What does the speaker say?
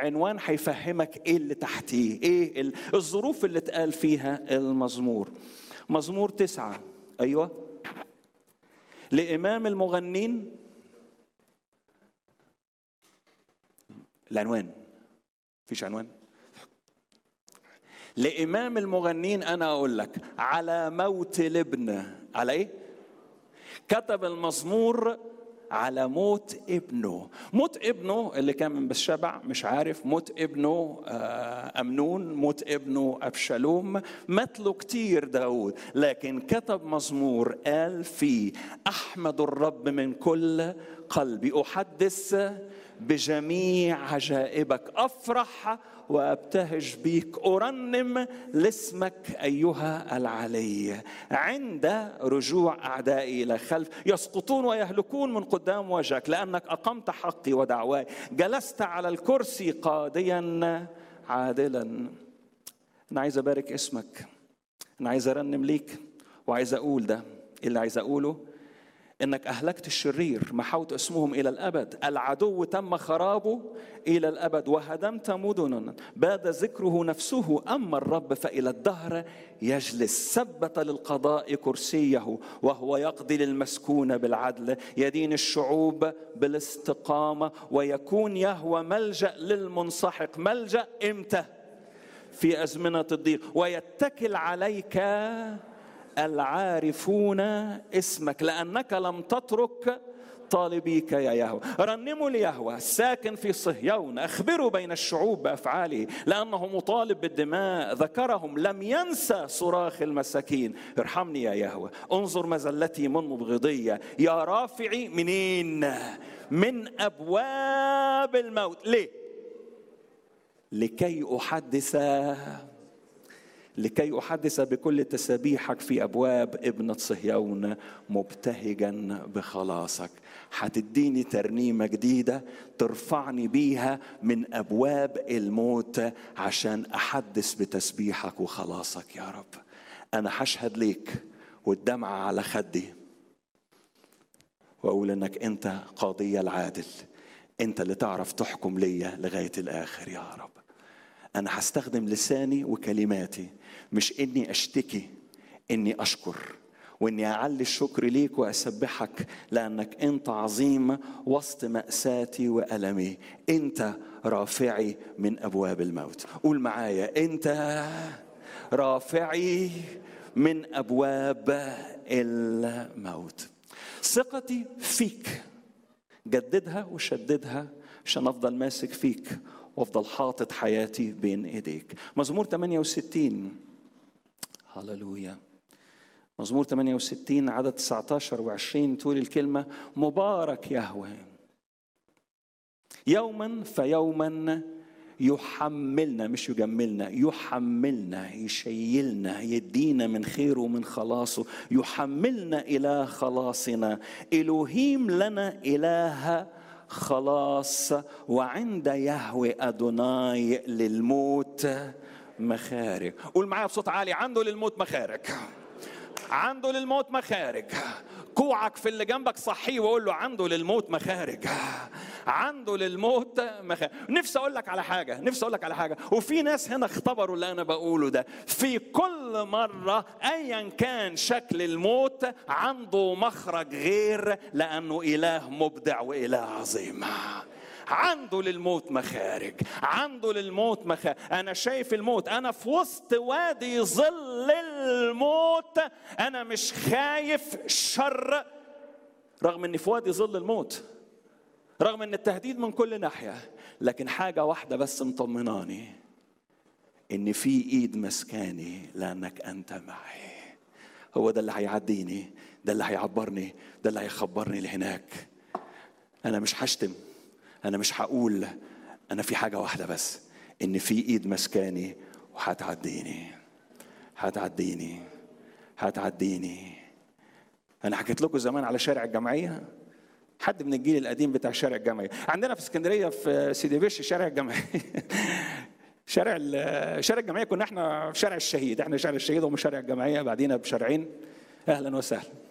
العنوان هيفهمك ايه اللي تحتيه ايه ال- الظروف اللي اتقال فيها المزمور مزمور تسعة ايوه لامام المغنين العنوان مفيش عنوان لامام المغنين انا اقول لك على موت الابن على ايه كتب المزمور على موت ابنه موت ابنه اللي كان من بالشبع مش عارف موت ابنه آه، أمنون موت ابنه أبشالوم مات له كتير داود لكن كتب مزمور قال فيه أحمد الرب من كل قلبي أحدث بجميع عجائبك أفرح وابتهج بيك ارنم لاسمك ايها العلي عند رجوع اعدائي الى خلف يسقطون ويهلكون من قدام وجهك لانك اقمت حقي ودعواي جلست على الكرسي قاضيا عادلا انا عايز ابارك اسمك انا عايز ارنم ليك وعايز اقول ده اللي عايز اقوله انك اهلكت الشرير محوت اسمهم الى الابد العدو تم خرابه الى الابد وهدمت مدنا باد ذكره نفسه اما الرب فالى الدهر يجلس ثبت للقضاء كرسيه وهو يقضي للمسكون بالعدل يدين الشعوب بالاستقامه ويكون يهوى ملجا للمنسحق ملجا امتى في ازمنه الضيق ويتكل عليك العارفون اسمك لانك لم تترك طالبيك يا يهوه رنموا ليهوه الساكن في صهيون اخبروا بين الشعوب بافعاله لانه مطالب بالدماء ذكرهم لم ينسى صراخ المساكين ارحمني يا يهوه انظر مزلتي من مبغضيه يا رافعي منين من ابواب الموت ليه لكي احدث لكي احدث بكل تسابيحك في ابواب ابنه صهيون مبتهجا بخلاصك هتديني ترنيمه جديده ترفعني بيها من ابواب الموت عشان احدث بتسبيحك وخلاصك يا رب انا هشهد ليك والدمعه على خدي واقول انك انت قاضي العادل انت اللي تعرف تحكم ليا لغايه الاخر يا رب انا هستخدم لساني وكلماتي مش اني اشتكي اني اشكر واني اعلي الشكر ليك واسبحك لانك انت عظيم وسط ماساتي والمي انت رافعي من ابواب الموت قول معايا انت رافعي من ابواب الموت ثقتي فيك جددها وشددها عشان افضل ماسك فيك وافضل حاطط حياتي بين ايديك مزمور 68 هللويا مزمور 68 عدد 19 و20 تقول الكلمه مبارك يهوه يوما فيوما يحملنا مش يجملنا يحملنا يشيلنا يدينا من خيره ومن خلاصه يحملنا الى خلاصنا الوهيم لنا اله خلاص وعند يهوه ادوناي للموت مخارج قول معايا بصوت عالي عنده للموت مخارج عنده للموت مخارج كوعك في اللي جنبك صحيه وقول له عنده للموت مخارج عنده للموت مخارج نفسي اقول لك على حاجه نفسي اقول لك على حاجه وفي ناس هنا اختبروا اللي انا بقوله ده في كل مره ايا كان شكل الموت عنده مخرج غير لانه اله مبدع واله عظيم عنده للموت مخارج عنده للموت مخارج انا شايف الموت انا في وسط وادي ظل الموت انا مش خايف شر رغم اني في وادي ظل الموت رغم ان التهديد من كل ناحيه لكن حاجه واحده بس مطمناني ان في ايد مسكاني لانك انت معي هو ده اللي هيعديني ده اللي هيعبرني ده اللي هيخبرني لهناك انا مش هشتم انا مش هقول انا في حاجه واحده بس ان في ايد مسكاني وهتعديني هتعديني هتعديني انا حكيت لكم زمان على شارع الجمعيه حد من الجيل القديم بتاع شارع الجمعيه عندنا في اسكندريه في سيدي بشر شارع الجمعيه شارع شارع الجمعيه كنا احنا في شارع الشهيد احنا شارع الشهيد ومش شارع الجمعيه بعدينا بشارعين اهلا وسهلا